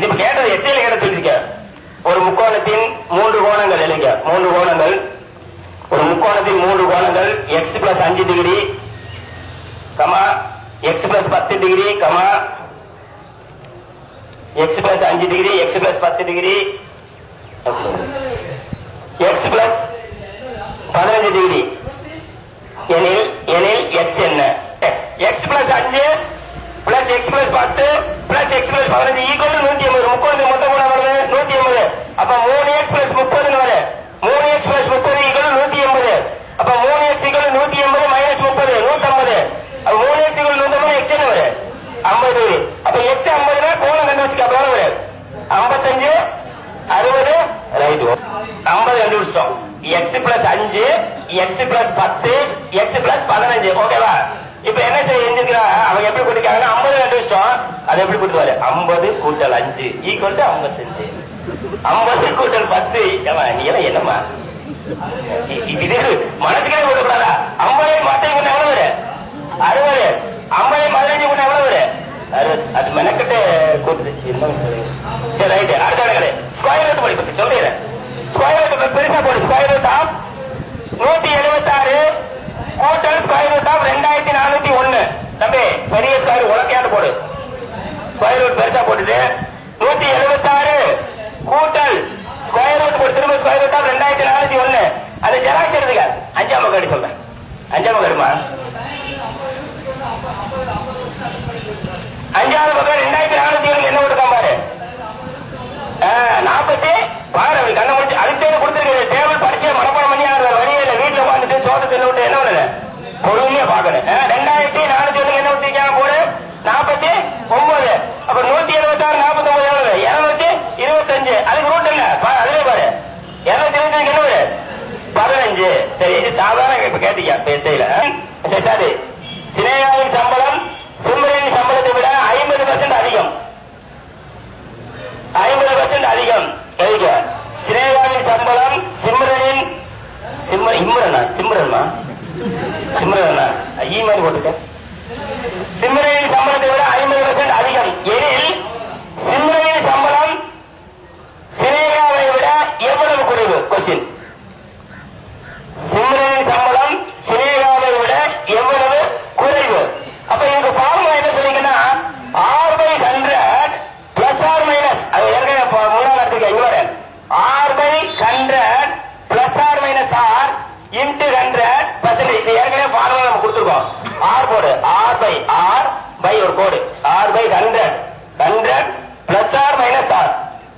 இது இப்ப கேட்டது எத்தையில கேட்ட சொல்லிருக்க ஒரு முக்கோணத்தின் மூன்று கோணங்கள் எழுங்க மூன்று கோணங்கள் ஒரு முக்கோணத்தின் மூன்று கோணங்கள் எக்ஸ் பிளஸ் அஞ்சு டிகிரி கமா எக்ஸ் பிளஸ் பத்து டிகிரி கமா எக்ஸ் பிளஸ் அஞ்சு டிகிரி எக்ஸ் பிளஸ் பத்து டிகிரி எக்ஸ் பிளஸ் பதினஞ்சு டிகிரி எனில் எனில் எக்ஸ் என்ன எக்ஸ் பிளஸ் அஞ்சு பிளஸ் எக்ஸ் பிளஸ் பத்து பிளஸ் எக்ஸ் பிளஸ் பதினஞ்சு ஈக்குவல் நூத்தி எண்பது முப்பது மொத்தம் கூட வருது நூத்தி எண்பது அப்ப மூணு எக்ஸ் பிளஸ் முப்பதுன்னு வரு மூணு எக்ஸ் பிளஸ் முப்பது ஈக்குவல் நூத்தி எண்பது அப்ப மூணு எக்ஸ் ஈக்குவல் நூத்தி எண்பது மைனஸ் முப்பது நூத்தம்பது அப்ப மூணு எக்ஸ் ஈக்குவல் நூத்தம்பது எக்ஸ் என்ன வரு ஐம்பது டிகிரி அப்ப எக்ஸ் ஐம்பதுனா கோணம் கண்டுபிடிச்சுக்க அப்ப எவ்வளவு வரு ஐம்பத்தஞ்சு அறுபது ரைட் ஐம்பது கண்டுபிடிச்சிட்டோம் எக்ஸ் பிளஸ் அஞ்சு எக்ஸ் பிளஸ் பத்து எக்ஸ் பிளஸ் பதினஞ்சு ஓகேவா இப்ப என்ன செய்ய செஞ்சிருக்கிறா அவங்க எப்படி கொடுக்காங்கன்னா ஐம்பது கண்டுபிடிச்சிட்டோம் அதை எப்படி கொடுத்துவாரு ஐம்பது கூட்டல் அஞ்சு ஈக்குவல் டு ஐம்பத்தஞ்சு ஐம்பது கூட்டல் பத்து ஏமா நீ எல்லாம் என்னம்மா இ- இ- இது மனசுக்கே கொடுக்கூடாதா ஐம்பது மத்த கொண்டு எவ்வளவு வரு அறுபது ஐம்பது பதினஞ்சு கொண்டு எவ்வளவு வரு அறுபது அது மெனக்கிட்டு கூட்டுது என்ன சொல்லுங்க சரி ரைட்டு அடுத்த கணக்கு ஸ்கொயர் ரூட் படி பத்தி சொல்லிடுறேன் ஸ்கொயர் ரூட் பெருசா போடு ஸ்கொயர் ரூட் ஆஃப் நூத்தி எழுபத்தாறு கூட்டல் ஸ்கொயர் ரூட் ஆஃப் ரெண்டாயிரத்தி நானூத்தி ஒண்ணு தம்பி பெரிய ஸ்கொயர் உலக்கையாட்டு போடு ஸ்கொயர் ரூட் பெருசா போட்டுட்டு நூத்தி எழுபத்தாறு கூட்டல் ஸ்கொயர் ரூட் போட்டு திரும்ப ஸ்கொயர் ரூட் ஆஃப் ரெண்டாயிரத்தி நானூத்தி ஒண்ணு அது ஜெராக்ஸ் எடுத்துக்க அஞ்சாம் கடி சொல்றேன் அஞ்சாம் கடுமா அஞ்சாவது பக்கம் ரெண்டாயிரத்தி நானூத்தி ஒண்ணு என்ன கொடுக்காம பாரு நாற்பத்தி பாரு அப்படி கண்ணை முடிச்சு அடுத்தது கொடுத்துருக்க டேபிள் படிச்சு மனப்பாடம் பண்ணி ஆடுற வழியே இல்ல வீட்டுல உட்காந்துட்டு சோத்த தின்னு விட்டு என்ன பண்ணுது பொறுமையா பாக்கணும் ஆ, ரெண்டாயிரத்தி நானூத்தி ஒண்ணு என்ன விட்டுருக்காங்க போடு நாற்பத்தி ஒன்பது அப்ப நூத்தி எழுபத்தி ஆறு நாற்பத்தி ஒன்பது எவ்வளவு இருநூத்தி இருபத்தஞ்சு அதுக்கு ரூட் என்ன பா- அதுலயே பாரு இருநூத்தி இருபத்தஞ்சு என்ன வரு? பதினஞ்சு சரி இது சாதாரண இப்ப கேட்டீங்க பேசையில சரி சரி சினேகாவின் சம்பளம் சிம்ரனின் சம்பளத்தை விட ஐம்பது பர்சன்ட் அதிகம் ஐம்பது பர்சன்ட் அதிகம் எழுதிக்க சினேகாவின் சம்பளம் சிம்ரனின் சிம்ம இம்ரனா சிம்ரன்மா சிம்ரனா ஈ மாதிரி போட்டுக்க சிம்ரனின் சம்பளத்தை விட ஐம்பது பர்சன்ட் அதிகம் எனில் சிம்ரனின் சம்பளம் சினேகாவை விட எவ்வளவு குறைவு கொஸ்டின் சிம்ரனின் சம்பளம் சினேகாவை விட எவ்வளவு குறைவு அப்ப இந்த ஃபார்முலா என்ன சொன்னீங்கன்னா R by hundred plus R minus அது ஏற்கனவே ப- முன்னாள் எடுத்துக்க இங்க பாரு R by hundred plus R minus R into hundred percentage இது ஏற்கனவே ஃபார்முலா நம்ம கொடுத்துருக்கோம் ஆர் போடு ஆர் பை ஆர் பை ஒரு கோடு R by hundred hundred plus R minus R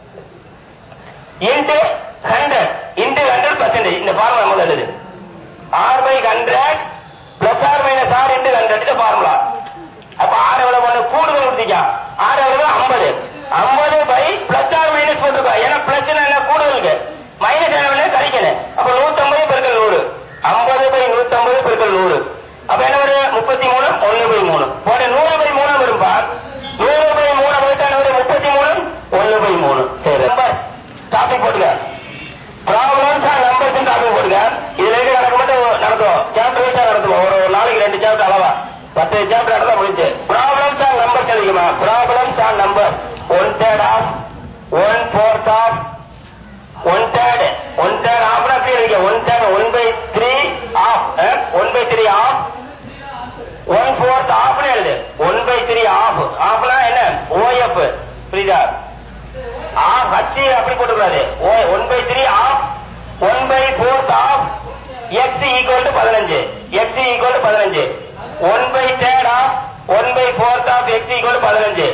into hundred into hundred percentage இந்த ஃபார்முலா நம்ம எழுது R by hundred plus R minus R into hundred இந்த ஃபார்முலா அப்ப ஆர் எவ்வளவு பண்ணு கூடுதல் கொடுத்தீங்க ஆர் எவ்வளவு ஐம்பது ஐம்பது பை பிளஸ் ஆர் மைனஸ் போட்டுருக்கோம் ஏன்னா பிளஸ் என்ன கூடுதலுக்கு மைனஸ் என்ன கழிக்கணும் அப்ப நூத்தம்பது பெருக்கல் நூறு ஐம்பது பை நூத்தம்பது பெருக்கல் நூறு அப்ப என்ன வரும் முப்பத்தி மூணு ஒண்ணு பை மூணு போட நூறு பை மூணா வரும்பா நூறு பை மூணு போயிட்டா வரும் முப்பத்தி மூணு ஒண்ணு பை மூணு சரி நம்பர்ஸ் டாபிக் போட்டுக்க ப்ராப்ளம்ஸ் அண்ட் நம்பர்ஸ் டாபிக் போட்டுக்க இதுல இருக்க கணக்கு மட்டும் நடத்துவோம் சாப்டர் வைஸா நடத்துவோம் ஒரு ஒரு நாளைக்கு ரெண்டு சாப்டர் அளவா பத்து சாப்டர் நடந்தா முடிஞ்சு ப்ராப்ளம்ஸ் அண்ட் நம்பர்ஸ் எழுதிக்கமா problems and numbers one third of one fourth of one third one third of அப்படி எழுதிக்க one third one by three of one by three of one fourth ஆஃப்னு எழுது one by three of ஆஃப்னா என்ன O F புரியுதா of H அப்படி போட்டுக்கூடாது one by three of one by fourth of x equal to பதினஞ்சு எக்ஸ் ஈக்குவல் டு பதினஞ்சு one by third of one by fourth of x equal to பதினஞ்சு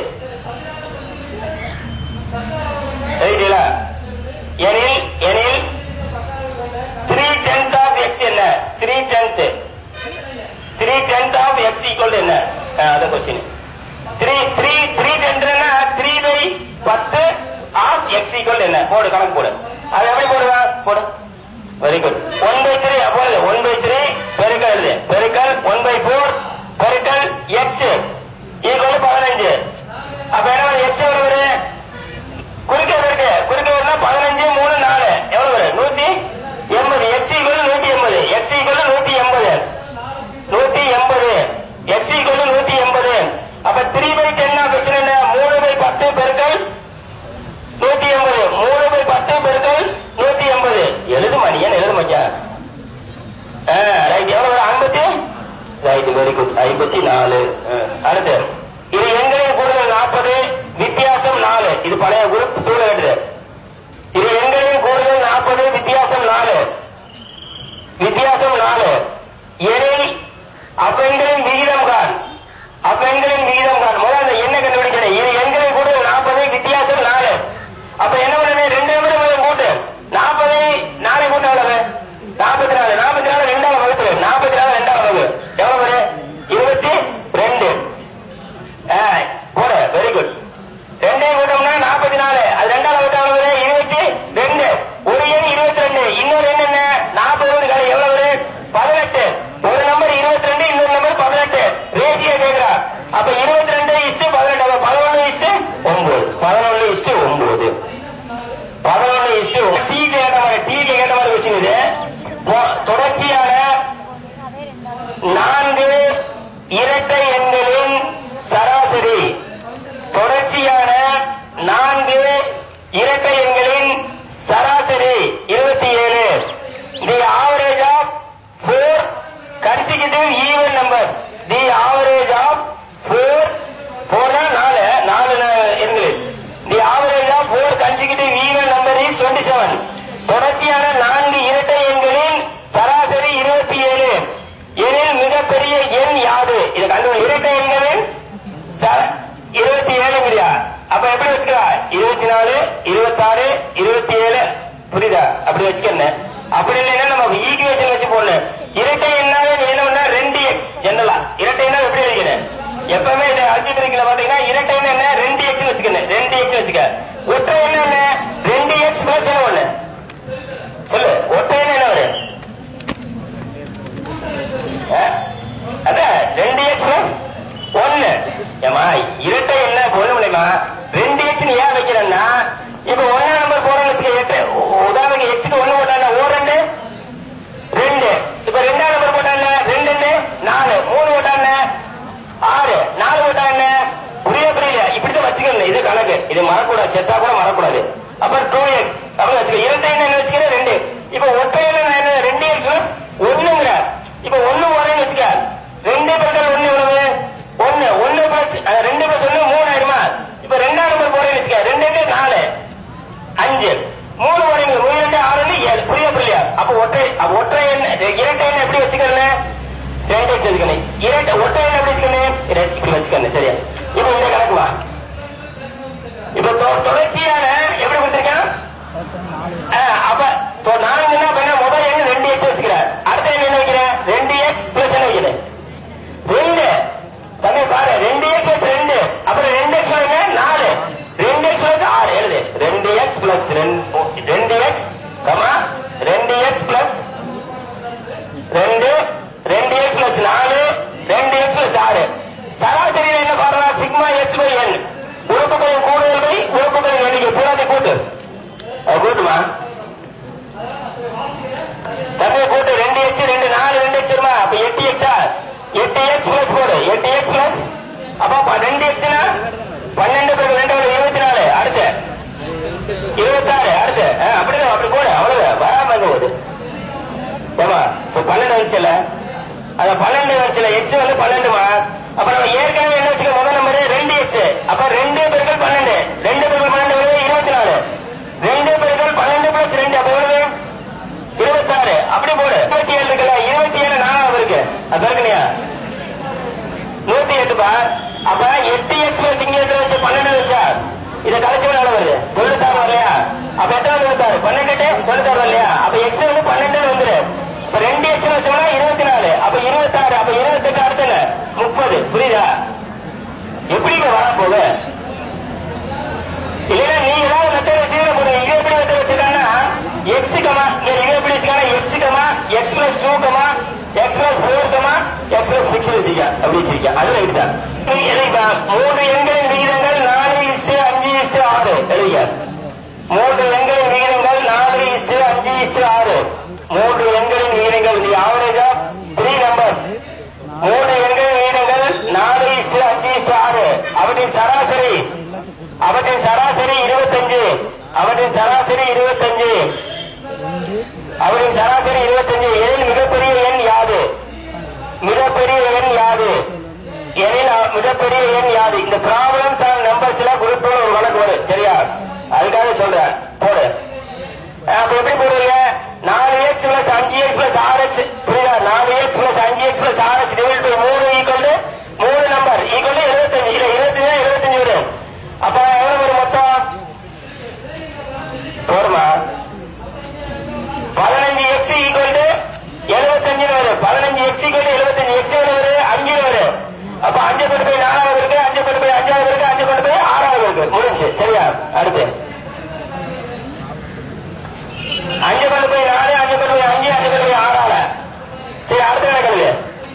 சரிங்களா எனில் எனில் த்ரீ டென்த் ஆஃப் எக்ஸ் என்ன three tenth three tenth of x equal என்ன அத question three three த்ரீ டென்த்னா த்ரீ பை பத்து ஆஃப் எக்ஸ் ஈக்குவல் என்ன போடு கணக்கு போடு அது எப்படி போடுவா போடு very good one by three போடுது ஒன் பை த்ரீ பெருக்கல் எழுது பெருக்கல் ஒன் பை ஃபோர் பெருக்கல் எக்ஸ் ஈக்குவல் பதினஞ்சு அப்ப என்ன எக்ஸ் எவ்வளவு வரும் குறுக்க இருக்கு குறுக்க வரும்னா பதினஞ்சு மூணு நாலு எவ்வளவு வரும் நூத்தி எண்பது எக்ஸ் ஈக்குவல் நூத்தி எண்பது எக்ஸ் ஈக்குவல் நூத்தி எண்பது நூத்தி எண்பது எக்ஸ் ஈக்குவல் நூத்தி எண்பது அப்ப three by ten of x என்ன மூணு பை பத்து பெருக்கல் வெரி குட் ஐம்பத்தி நாலு அடுத்து இது எண்களின் கூடுதல் நாற்பது வித்தியாசம் நாலு இது பழைய குரூப் தூர எடுது இது எண்களின் கூடுதல் நாற்பது வித்தியாசம் நாலு வித்தியாசம் நாலு எனில் அப்பெண்களின் விகிதம் கான் அப்பெண்களின் விகிதம் கான் முதல்ல அந்த எண்ணை கண்டுபிடிக்கிறேன் இது எண்களின் கூடுதல் நாற்பது வித்தியாசம் நாலு அப்ப என்ன பண்ணணும் ரெண்டு நம்பர் முதல் கூட்டு நாற்பது நாலு கூட்டு எவ்வளவு நாற்பத்தி நாலு நாற்பத்தி நாலு ரெண்டாவது வகுப்பு நாற்பத்தி நாலு ரெண்டாவது வகுப்பு எவ்வளவு வரும்? இருபத்தி ரெண்டு போட வெரி குட் ரெண்டையும் கூட்டம்னா நாற்பத்தி நாலு அது ரெண்டாவது கூட்டம் எவ்வளவு வரும்? இருபத்தி ரெண்டு ஒரு எண் இருபத்தி ரெண்டு இன்னொரு எண் என்ன நாற்பது கடை எவ்வளவு வரும்? பதினெட்டு ஒரு நம்பர் இருபத்தி ரெண்டு இன்னொரு நம்பர் பதினெட்டு ரேஷியோ கேட்கிறா அப்ப இருபத்தி ரெண்டு இஷ்டு பதினெட்டு அப்ப பதினொன்னு இஷ்டு ஒன்பது பதினொன்னு இஷ்டு ஒன்பது பதினொன்னு இஷ்டு டீக்கு கேட்ட மாதிரி டீக்கு கேட்ட மாதிரி விஷயம் இது மொ- தொடர்ச்சியான நான்கு இரட்டை எண்களின் சராசரி தொடர்ச்சியான நான்கு இரட்டை எண்களின் சராசரி இருபத்தி ஏழு the average of four consecutive even numbers the average of four four நாலு நாலு ந- எண்கள் the average of four consecutive even number is twenty seven தொடர்ச்சியான நான்கு இரட்டை எண்களின் சராசரி இருபத்தி ஏழு எனில் மிகப்பெரிய எண் யாது இது கண்டு இரட்டை எண்களின் ச- இருபத்தி ஏழுங்கிறியா அப்ப எப்படி வச்சுக்கா இருபத்தி நாலு இருபத்தாறு இருபத்தி ஏழு புரியுதா அப்படி வச்சுக்கணும் அப்படி இல்லைன்னா நம்ம ஈக்குவேஷன் வச்சு போடணும் இரட்டை எண்ணாவே நீ என்ன பண்ண ரெண்டு எக்ஸ் ஜெனரலா இரட்டை எண்ணா எப்படி வைக்கணும் எப்பவுமே இந்த அல்ஜிபிரிக்ல பாத்தீங்கன்னா இரட்டை எண்ணா என்ன ரெண்டு எக்ஸ் வச்சுக்கணும் ரெண்டு எக்ஸ் வச்சுக்க ஒற்றை எண்ணா என்ன ரெண்டு எக்ஸ் பிளஸ் என்ன ஒண்ணு சொல்லு ஒற்றை எண்ணா என்ன வரும் ஆ? அதான் ரெண்டு எக்ஸ் ஒன்னு ஏமா இரட்டை என்ன சொல்ல முடியுமா ரெண்டு எக்ஸ் நீ ஏன் வைக்கிறேன்னா இப்ப ஒன்னா நம்பர் போறோம்னு வச்சுக்க எட்டு உ- உதாரணத்துக்கு எக்ஸுக்கு ஒண்ணு போட்டாங்க ஓ ரெண்டு ரெண்டு இப்ப ரெண்டாம் நம்பர் போட்டாங்க ரெண்டு ரெண்டு நாலு மூணு போட்டாங்க ஆறு நாலு போட்டாங்க புரிய புரியல இப்படிதான் வச்சுக்கணும் இது கணக்கு இது மறக்கூடாது செத்தா கூட மறக்கூடாது அப்புறம் டூ எக்ஸ் அப்படின்னு வச்சுக்க இரட்டை என்ன வச்சுக்கிறேன் ரெண்டு இப்ப ஒற்றை என்ன என்ன ரெண்டு எக்ஸ் ஒண்ணுங்கிற இப்ப ஒண்ணு வரேன்னு வச்சுக்க ரெண்டு பெருக்கள் ஒண்ணு எவ்வளவு ஒண்ணு ஒண்ணு பிளஸ் ரெண்டு பிளஸ் ஒண்ணு மூணு ஆயிடுமா இப்ப ரெண்டாம் நம்பர் போறேன்னு வச்சுக்க ரெண்டு ரெண்டு நாலு அஞ்சு மூணு வரீங்க மூணு ரெண்டு ஆறு ரெண்டு ஏழு புரிய புரியலையா அப்ப ஒற்றை அப்ப ஒற்றை எண் இரட்டை எண் எப்படி வச்சுக்கிறேன் ரெண்டு வச்சு வச்சுக்கணும் இரட்டை ஒற்றை எண் எப்படி வச்சுக்கணும் இரட்டை இப்படி வச்சுக்கணும் சரியா இப்ப இந்த கணக்கு வா இப்ப தொ- தொடர்ச்சியான எப்படி கொடுத்திருக்கேன் ஆ, அப்ப தொ- நான்குன்னா அப்ப என்ன முதல் எண் ரெண்டு எக்ஸ் வச்சுக்கிறேன் அடுத்த எண் என்ன வைக்கிறேன் ரெண்டு எக்ஸ் பிளஸ் என்ன வைக்கிறேன் ரெண்டு தம்பி பாரு ரெண்டு எக்ஸ் பிளஸ் ரெண்டு அப்புறம் ரெண்டு எக்ஸ் என்ன நாலு ரெண்டு எக்ஸ் பிளஸ் ஆறு எழுது ரெண்டு எக்ஸ் பிளஸ் ரெண்டு எக்ஸ் கமா ரெண்டு எக்ஸ் பிளஸ் ரெண்டு ரெண்டு எக்ஸ் பிளஸ் நாலு ரெண்டு எக்ஸ் பிளஸ் ஆறு சராசரியில் என்ன பாருங்க சிக்மா எக்ஸ் பை என் உறுப்புகளின் கூடுதல் பை உறுப்புகளின் எண்ணிக்கை பூராத்தி கூட்டு அது கூட்டுமா தம்பி கூட்டு ரெண்டு எக்ஸ் ரெண்டு நாலு ரெண்டு எக்ஸ் வருமா அப்ப எட்டு எக்ஸா எட்டு எக்ஸ் பிளஸ் போடு எட்டு எக்ஸ் பிளஸ் அப்ப ப- ரெண்டு எக்ஸ்னா பன்னெண்டு பிறகு ரெண்டு எவ்வளவு? இருபத்தி நாலு அடுத்து இருபத்தாறு அடுத்து ஆ, அப்படிதான் அப்படி போடு அவ்வளவு வராம எங்க போகுது ஏமா இப்ப பன்னெண்டு வந்துச்சுல அந்த பன்னெண்டு வந்துச்சுல எக்ஸ் வந்து பன்னெண்டுமா அப்ப நம்ம ஏற்கனவே என்ன வச்சுக்க முதல் நம்பர் ரெண்டு எக்ஸ் அப்ப ரெண்டு பெருக்கள் பன்னெண்டு ரெண்டு பெருக்கள் பன்னெண்டு எவ்வளவு? இருபத்தி நாலு ரெண்டு பெருக்கள் பன்னெண்டு பிளஸ் ரெண்டு அப்ப எவ்வளவு இருபத்தாறு அப்படி போடு இருபத்தி ஏழு இருக்குல்ல இருபத்தி ஏழு நாலாவது இருக்கு அது இருக்குனியா நூத்தி எட்டுப்பா அப்ப எட்டு எக்ஸ் வச்சு இங்க எட்டு வச்சு பன்னெண்டு வச்சா இதை கழிச்சு எவ்வளவு வருது தொண்ணூத்தாறு வரலையா அப்ப எத்தனை தொண்ணூத்தாறு பன்னெண்டு தொண்ணூத்தாறு வரலையா அப்ப எக்ஸ் வந்து பன்னெண்டு வந்துரு இப்ப ரெண்டு எக்ஸ் வச்சோம்னா இருபத்தி நாலு அப்ப இருபத்தாறு அப்ப இருபத்தெட்டு அடுத்து என்ன? முப்பது புரியுதா எப்படி இங்க வர போகுது இல்லைன்னா நீ ஏதாவது மெத்தட் வச்சுக்கிற போதும் இது எப்படி மெத்தட் வச்சிருக்காங்கன்னா எக்ஸ் கமா இங்க இது எப்படி வச்சுக்காங்க x comma x plus two comma x plus four comma x plus six வச்சிருக்க அப்படி வச்சிருக்க அது ரைட் தான் நீ எழுதிப்பா மூன்று எண்களின் விகிதங்கள் நாலு இஸ்டு அஞ்சு இஸ்டு ஆறு எழுதிக்க மூன்று எண்களின் விகிதங்கள் நாலு இஸ்டு அஞ்சு இஸ்டு ஆறு மூன்று எண்களின் விகிதங்கள் the average of three numbers மூன்று எண்களின் விகிதங்கள் நாலு இஸ்டு அஞ்சு இஸ்டு ஆறு அவற்றின் சராசரி அவற்றின் சராசரி இருபத்தஞ்சு அவற்றின் சராசரி இருபத்தஞ்சு அவற்றின் சராசரி இருபத்தஞ்சு எதில் மிகப்பெரிய எண் யாது மிகப்பெரிய எண் யாது மிகப்பெரிய எண் யாது இந்த ப்ராப்ளம்ஸ் அண்ட் நம்பர்ஸ்ல குரூப் ஒரு வழக்கு வரும் சரியா அதுக்காக சொல்றேன் போடு அப்ப எப்படி போடுவீங்க நாலு எக்ஸ் பிளஸ் அஞ்சு எக்ஸ் பிளஸ் ஆறு எக்ஸ் புரியுதா நாலு எக்ஸ் பிளஸ் அஞ்சு எக்ஸ் பிளஸ் ஆறு எக்ஸ் டிவைட் பை மூணு ஈக்குவல் மூணு நம்பர் ஈக்குவல் எழுபத்தஞ்சு இல்ல இருபத்தஞ்சு எழுபத்தஞ்சு வரும் அப்ப எவ்வளவு வரும் மொத்தம் போடுமா பதினஞ்சு எக்ஸ் ஈக்குவல் எழுபத்தஞ்சு வரும் பதினஞ்சு எக்ஸ் ஈக்குவல் எழுபத்தஞ்சு எக்ஸ் வரும் அஞ்சு வரும் அப்ப அஞ்சு கொண்டு போய் நாலாவது இருக்கு அஞ்சு கொண்டு போய் அஞ்சாவது இருக்கு அஞ்சு கொண்டு போய் ஆறாவது இருக்கு முடிஞ்சு சரியா அடுத்து அஞ்சு கொண்டு போய் நாலு அஞ்சு கொண்டு போய் அஞ்சு அஞ்சு கொண்டு போய் ஆறால சரி அடுத்த கணக்கு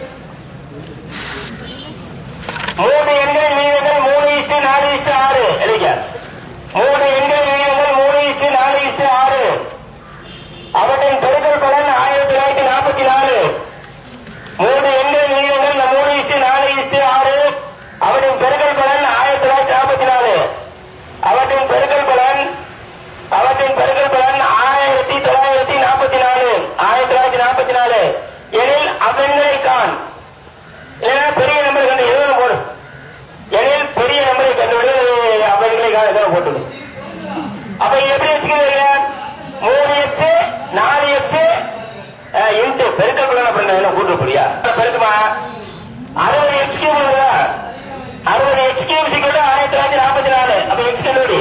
மூணு எண்கள் வீதங்கள் மூணு இஸ்டு நாலு இஸ்டு ஆறு எழுதிக்க மூணு எண்கள் வீதங்கள் மூணு இஸ்டு நாலு இஸ்டு ஆறு அவற்றின் பெருக்கல் பலன் ஆயிரத்தி தொள்ளாயிரத்தி நாற்பத்தி நாலு மூணு எண்கள் வீதங்கள் இந்த மூணு இஸ்டு நாலு இஸ்டு ஆறு அவற்றின் பெருக்கல் பலன் ஆயிரத்தி தொள்ளாயிரத்தி நாற்பத்தி நாலு அவற்றின் பெருக்கல் பலன் அவற்றின் பெருக்கல் பலன் ஆயிரத்தி தொள்ளாயிரத்தி நாற்பத்தி நாலு ஆயிரத்தி தொள்ளாயிரத்தி நாற்பத்தி நாலு எனில் அவெண்களை கான் இல்லைன்னா பெரிய நம்பர் கண்டு எதுவும் போடு எனில் பெரிய நம்பரை கண்டுபிடி அவெண்களை கான் எதுவும் போட்டுது அப்ப இது எப்படி வச்சுக்கிறீங்க மூணு எக்ஸ் நாலு எக்ஸ் இன்ட்டு பெருக்கல் பலன் அப்புறம் என்ன கூட்டு போறியா பெருக்குமா அறுபது எக்ஸ் கியூப் வருதா அறுபது எக்ஸ் கியூப் சிக்கல் ஆயிரத்தி தொள்ளாயிரத்தி நாற்பத்தி நாலு அப்ப எக்ஸ் கண்டுபிடி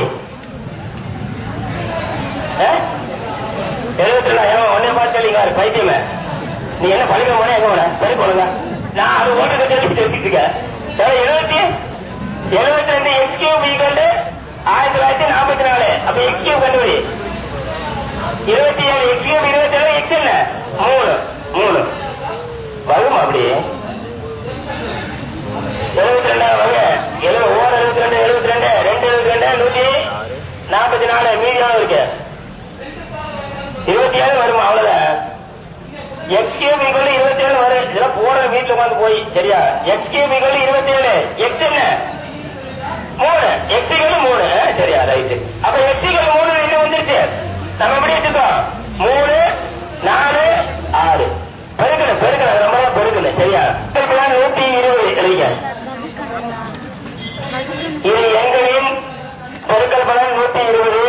எழுபத்தி ரெண்டாயிரம் ஒன்னே பார்த்து சொல்லிங்க பைத்தியமே நீ என்ன பள்ளிக்க போன எங்க போன சரி போடுங்க நான் அது ஓட்டு கட்டி எழுதி தெரிஞ்சுட்டு இருக்கேன் எழுபத்தி எழுபத்தி ரெண்டு எக்ஸ் கியூப் ஈக்குவல் ஆயிரத்தி தொள்ளாயிரத்தி நாற்பத்தி நாலு அப்ப எக்ஸ் கியூப் கண்டுபிடி இருபத்தி ஏழு எக்ஸ் கியூப் இருபத்தி ஏழு எக்ஸ் என்ன மூணு மூணு வருமா அப்படி எழுபத்தி ரெண்டாவது வகை எழுபது ஓர் எழுபத்தி ரெண்டு எழுபத்தி ரெண்டு ரெண்டு எழுபத்தி ரெண்டு நூத்தி நாற்பத்தி நாலு மீதி எவ்வளவு இருக்கு இருபத்தி ஏழு வருமா அவ்வளவுதான் எக்ஸ் கியூப் ஈக்குவல் இருபத்தி ஏழு வரும் இதெல்லாம் போற வீட்டுல உட்காந்து போய் சரியா எக்ஸ் கியூப் ஈக்குவல் இருபத்தி ஏழு எக்ஸ் என்ன மூணு எக்ஸ் ஈக்குவல் மூணு ஆ, சரியா ரைட் அப்ப எக்ஸ் ஈக்குவல் மூணு என்ன வந்துருச்சு நம்ம எப்படி வச்சுக்கோம் மூணு நாலு ஆறு பெருக்கணும் பெருக்கணும் நம்ம தான் பெருக்கணும் சரியா பெருக்கலாம் நூத்தி இருபது எழுதிங்க இது எண்களின் பெருக்கல் பலன் நூத்தி இருபது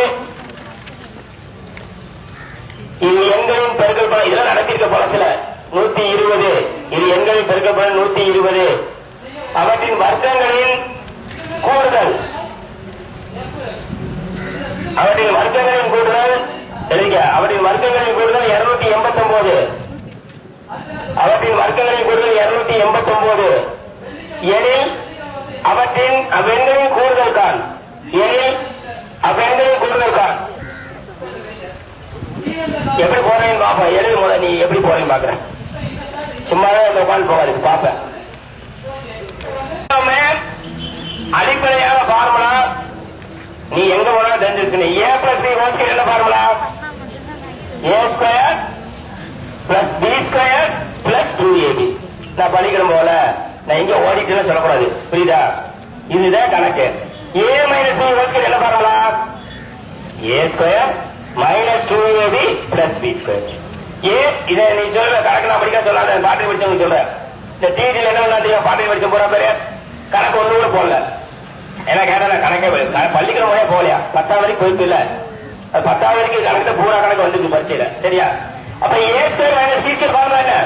இது எண்களின் பெருக்கல் பலன் இதெல்லாம் நடத்திருக்க பலத்துல நூத்தி இருபது இது எண்களின் பெருக்கல் பலன் நூத்தி இருபது அவற்றின் வர்க்கங்களின் கூடுதல் அவற்றின் வர்க்கங்களின் கூடுதல் எழுதிக்க அவற்றின் வர்க்கங்களின் கூடுதல் இருநூத்தி எண்பத்தி ஒன்பது அவற்றின் வர்க்கங்களின் கூடுதல் இருநூத்தி எண்பத்தி ஒன்பது எனில் அவற்றின் அவ்வெண்களின் கூடுதல் கான் எனில் அவ்வெண்களின் கூடுதல் கான் எப்படி போறேன்னு பாப்பேன் எழுது முத நீ எப்படி போறேன்னு பாக்குறேன் சும்மா தான் இந்த உட்காந்து போகாது பாப்பேன் நாம அடிப்படையான ஃபார்முலா நீ எங்க போனா தெரிஞ்சிருக்கணும் A plus B whole square என்ன formula A square plus B square plus two AB நான் படிக்கணும் போல நான் எங்க ஓடிட்டு சொல்லக்கூடாது புரியுதா இதுதான் கணக்கு A minus B whole square என்ன formula A square minus two AB plus B square ஏ இதை நீ சொல்ற கணக்கு நான் படிக்க சொல்லாத பாட்டி படிச்சவங்க சொல்ற இந்த டிடியில் என்ன பண்ணா தெரியும் பாட்டி படிச்ச போற பேரு கணக்கு ஒண்ணு கூட போடல ஏன்னா கேட்டா நான் கணக்கே போய் பள்ளிக்கூடம் போய் போகலையா பத்தாம் வரைக்கும் போயிட்டு இல்ல அது பத்தாம் வரைக்கும் கணக்கு பூரா கணக்கு வந்துருக்கு பரீட்சையில சரியா அப்ப A square minus B square formula என்ன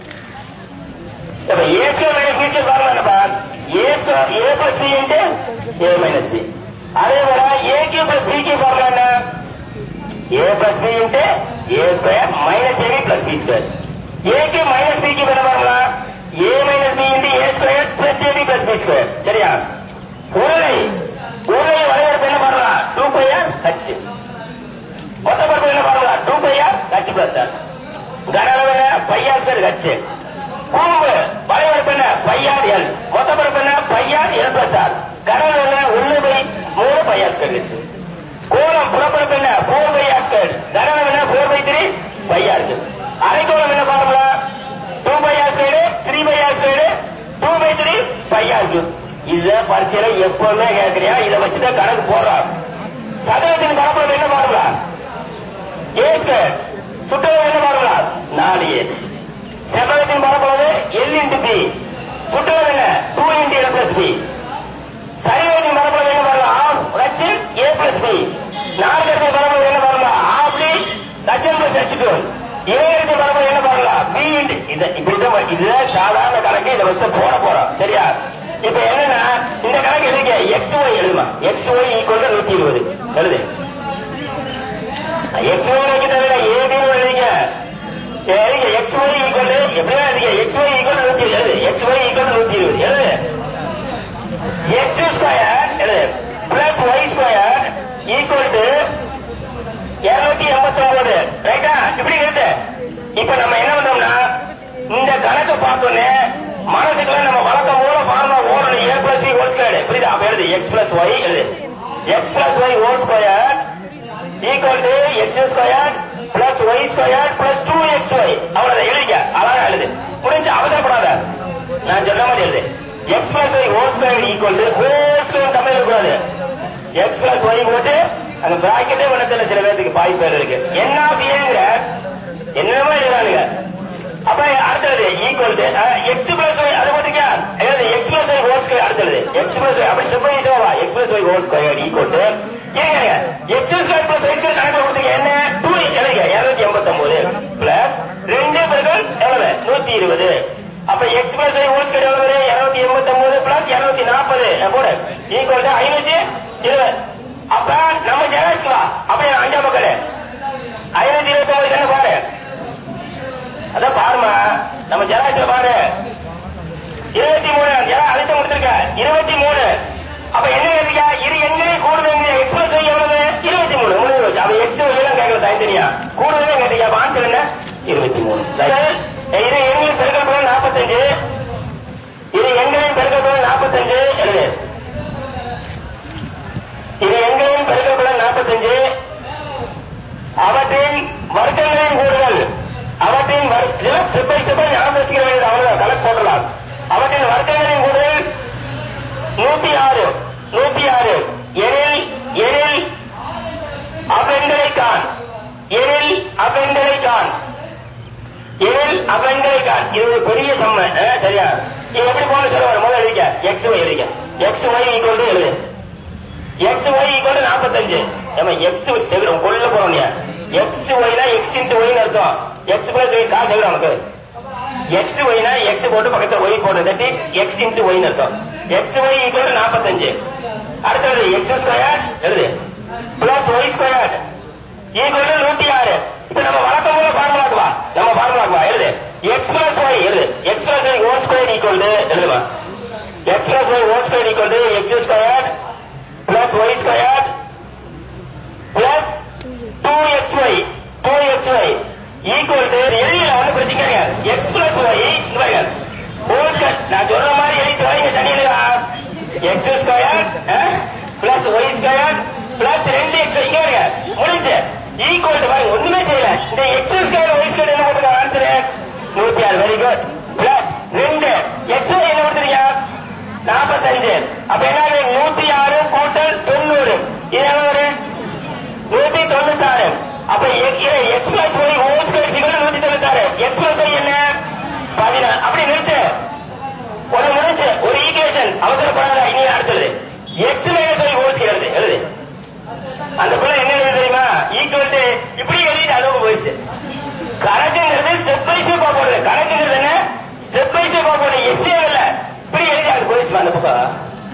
அப்ப A square minus B square formula என்னப்பா A square A plus B into A minus B அதே போல A cube plus B cube formula என்ன A plus B into A square minus AB plus B square ஏக்கு minus பிக்கு என்ன formula A minus B into A square plus AB plus B square சரியா உருளை உருளை வரையறுப்பு என்ன ஃபார்முலா டூ பையா ஹச் மொத்த பரப்பு என்ன formula two pi r H plus R கனளவு என்ன பையா ஸ்கொயர் ஹச் கூம்பு வரையறுப்பு என்ன பையார் எல் மொத்த பரப்பு என்ன பையார் எல் பிளஸ் ஆர் கனளவு என்ன ஒண்ணு பை மூணு பையா ஸ்கொயர் ஹச் கோலம் புறப்பரப்பு என்ன போர் பை ஆர் ஸ்கொயர் கனளவு என்ன போர் பை த்ரீ பையா இருக்கு அரைக்கோளம் என்ன formula two pi R square three pi R square two by three pi r இருக்கு இத பரீட்சையில எப்பவுமே கேட்கறியா இதை வச்சுதான் கணக்கு போடுறான் சதுரத்தின் பரப்பளவு என்ன ஃபார்முலா ஏ ஸ்கொயர் சுற்றளவு என்ன ஃபார்முலா நாலு ஏ செவ்வகத்தின் பரப்பளவு எல் இன்டு பி சுற்றளவு என்ன two into L plus B ப்ராப்ளத்தை போட போறோம் சரியா இப்ப என்னன்னா இந்த கணக்கு எழுதிக்க எக்ஸ் ஒய் எழுதுமா எக்ஸ் ஒய் ஈக்குவல் நூத்தி இருபது எழுது எக்ஸ் ஒய் வைக்க தவிர ஏபின்னு எழுதிக்க எழுதிக்க எக்ஸ் ஒய் ஈக்குவல் எப்படியா எழுதிக்க எக்ஸ் ஒய் ஈக்குவல் நூத்தி எழுது எக்ஸ் ஒய் ஈக்குவல் நூத்தி இருபது எழுது எக்ஸ் ஸ்கொயர் எழுது plus Y square equal to இருநூத்தி எண்பத்தி ஒன்பது ரைட்டா இப்படி இருக்கு இப்ப நம்ம என்ன பண்றோம்னா இந்த கணக்கு பார்த்தோன்னே மனசுக்குள்ள நம்ம வழக்கம் போல ஃபார்முலா ஓடணும் A plus B whole square புரியுதா அப்ப எழுது எக்ஸ் பிளஸ் ஒய் எழுது X plus Y whole square equal to X square plus Y square plus two X Y அவ்வளவு எழுதிக்க அழகா எழுது முடிஞ்சு அவசரப்படாத நான் சொன்ன மாதிரி எழுது X plus Y whole square equal to whole square Tamil இருக்கக்கூடாது எக்ஸ் பிளஸ் ஒய் போட்டு அந்த பிராக்கெட்டே பண்ணதில்ல சில பேருக்கு பாய் பேர் இருக்கு என்ன அப்படிங்கிற என்னமோ எழுதுறானுங்க அப்ப அடுத்தது equal to X plus Y அது போட்டுக்க எழுது X plus Y whole square அடுத்தது எக்ஸ் பிளஸ் ஒய் அப்படி ஸ்டெப் பை ஸ்டெப்பா X plus Y whole square equal to ஏங்க X square plus Y square கணக்கு கொடுத்தீங்க என்ன டூ எழுதுங்க இருநூத்தி எண்பத்தி ஒன்பது பிளஸ் ரெண்டு பெருக்கள் எவ்வளவு நூத்தி இருபது அப்ப X plus Y whole square எவ்வளவு இருநூத்தி எண்பத்தி ஒன்பது பிளஸ் இருநூத்தி நாற்பது போடு ஈக்குவல் டு ஐநூத்தி இருபது அப்ப நம்ம ஜெராக்ஸ்லா அப்ப அஞ்சா மக்கள் ஐநூத்தி இருபத்தி ஒன்பது என்ன பாரு அதான் பாருமா நம்ம ஜெராக்ஸ்ல பாரு இருபத்தி மூணு அழுத்தம் கொடுத்திருக்க இருபத்தி மூணு அப்ப என்ன கேட்டீங்க இரு எண்களையும் கூடுதல் எக்ஸ்பிரஸ் எவ்வளவு இருபத்தி மூணு முடிவு வச்சு அவ எக்ஸ் எல்லாம் கேட்கல தனித்தனியா கூடுதல் கேட்டீங்க அப்ப ஆன்சர் என்ன இருபத்தி மூணு இரு எண்களையும் பெருக்கல் போல நாற்பத்தஞ்சு இரு எண்களையும் பெருக்கல் போல நாற்பத்தஞ்சு எழுது இது எங்கேயும் பெருக்கப்பட நாற்பத்தஞ்சு அவற்றின் வர்க்கங்களின் கூடுதல் அவற்றின் ஸ்டெப் பை ஸ்டெப் ஞாபகம் வச்சுக்கிற வேண்டியது அவ்வளவுதான் கணக்கு போடலாம் அவற்றின் வர்க்கங்களின் கூடுதல் நூத்தி ஆறு நூத்தி ஆறு எனில் எனில் அபெண்களை கான் எனில் அபெண்களை கான் எனில் அபெண்களை கான் இது ஒரு பெரிய சம்ம ஆ, சரியா இது எப்படி போன சொல்லுவாரு முதல்ல எழுதிக்க எக்ஸ் ஒய் எழுதிக்க எக்ஸ் ஒய் ஈக்குவல் டு எழுது எக்ஸ் ஒய் ஈக்குவல் நாற்பத்தஞ்சு நம்ம எக்ஸ் வச்சு செவிடும் கொள்ள போறோம் நீ எக்ஸ் ஒய்னா எக்ஸ் இன்ட்டு ஒய்னு அர்த்தம் எக்ஸ் பிளஸ் ஒய் காசு செவிடும் உனக்கு எக்ஸ் ஒய்னா எக்ஸ் போட்டு பக்கத்துல ஒய் போடு தட் இஸ் எக்ஸ் இன்ட்டு ஒய்னு அர்த்தம் எக்ஸ் ஒய் ஈக்குவல் நாற்பத்தஞ்சு அடுத்தது எக்ஸ் ஸ்கொயர் எழுது பிளஸ் ஒய் ஸ்கொயர் ஈக்குவல் நூத்தி ஆறு இப்ப நம்ம வழக்கம் போல ஃபார்முலாக்கு வா நம்ம ஃபார்முலாக்கு வா எழுது எக்ஸ் பிளஸ் ஒய் எழுது X plus Y whole square equal எழுதுமா X plus Y whole square equal X square plus y square plus 2xy 2xy equal to எழுதில ஒண்ணு பிரச்சனை x plus y இங்க பாருங்க whole square நான் சொல்ற மாதிரி எழுதி வைங்க சனியலா x square plus y square plus 2x இங்க பாருங்க முடிஞ்சு equal to பாருங்க ஒண்ணுமே செய்யல இந்த x square y square என்ன போட்டுருக்க answer 106 very good plus 2 x என்ன கொடுத்துறீங்க நாற்பத்தஞ்சு அப்ப என்ன நூத்தி ஆறு கூட்டல் தொண்ணூறு இது எவ்வளவு நூத்தி தொண்ணூத்தாறு அப்ப X plus Y whole square சிக்கல் நூத்தி தொண்ணூத்தாறு எக்ஸ் பிளஸ் ஒய் என்ன பதினாறு அப்படி நிறுத்து ஒண்ணு முடிஞ்சு ஒரு ஈக்குவேஷன் அவசரப்படாத இனி அடுத்தது X minus Y whole square எழுது எழுது அந்த பிள்ளை என்ன எழுது தெரியுமா ஈக்குவல் டு இப்படி எழுதிட்டு அதுவும் போயிடுச்சு கணக்குங்கிறது ஸ்டெப் பை ஸ்டெப்பா போடுது கணக்குங்கிறது என்ன ஸ்டெப் பை ஸ்டெப்பா போடுது எஸ்ஏ இல்ல இப்படி எழுதி அது போயிடுச்சு அந்த பக்கம்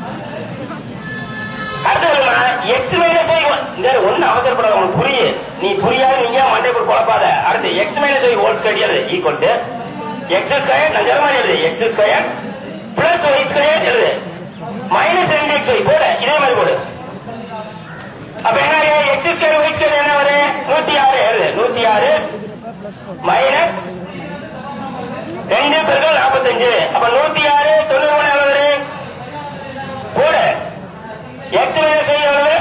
அடுத்ததுமா எக்ஸ் மைனஸ் ஒய் இந்த ஒண்ணு அவசரப்படாத உனக்கு புரியுது நீ புரியாது நீங்க மண்டை போட்டு குழப்பாத அடுத்து X minus Y whole square எழுது ஈக்குவல் டு எக்ஸ் ஸ்கொயர் நான் சொல்ல மாதிரி எழுது X square plus Y square எழுது மைனஸ் ரெண்டு எக்ஸ் ஒய் போடு இதே மாதிரி போடு அப்ப என்ன எக்ஸ் ஸ்கொயர் ஒய் ஸ்கொயர் என்ன வரும் நூத்தி ஆறு எழுது நூத்தி ஆறு மைனஸ் ரெண்டு பெருக்கள் நாற்பத்தஞ்சு அப்ப நூத்தி ஆறு தொண்ணூறு மூணு எவ்வளவு போடு எக்ஸ் மைனஸ் ஒய் எவ்வளவு